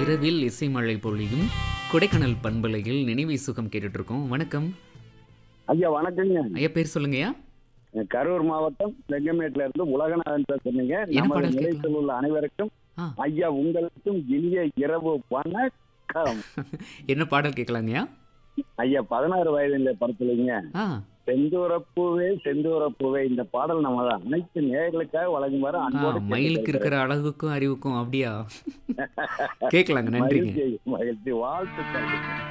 இரவில் இசை மழை பொழியும் கொடைக்கானல் பண்பலையில் நினைவை சுகம் கேட்டுட்டு இருக்கோம் வணக்கம் ஐயா வணக்கங்க ஐயா பேர் சொல்லுங்கய்யா கரூர் மாவட்டம் செங்கமேட்ல இருந்து உலகநாதன் பேசுறீங்க என்ன நமது பாடல் நிலையத்தில் உள்ள அனைவருக்கும் ஆ. ஐயா உங்களுக்கும் இனிய இரவு வணக்கம் என்ன பாடல் கேட்கலாங்கய்யா ஐயா பதினாறு வயதுல படத்துலங்க ஆ செந்தூரப்பூவே செந்தூரப்பூவே இந்த பாடல் நம்ம அனைத்து நேயர்களுக்காக வழங்குமாறு ஆ, அன்போடு மயிலுக்கு இருக்கிற அழகுக்கும் அறிவுக்கும் அப்படியா கேட்கலாங்க நன்றிங்க மகிழ்ச்சி மகிழ்ச்சி வாழ்த்துக்கள்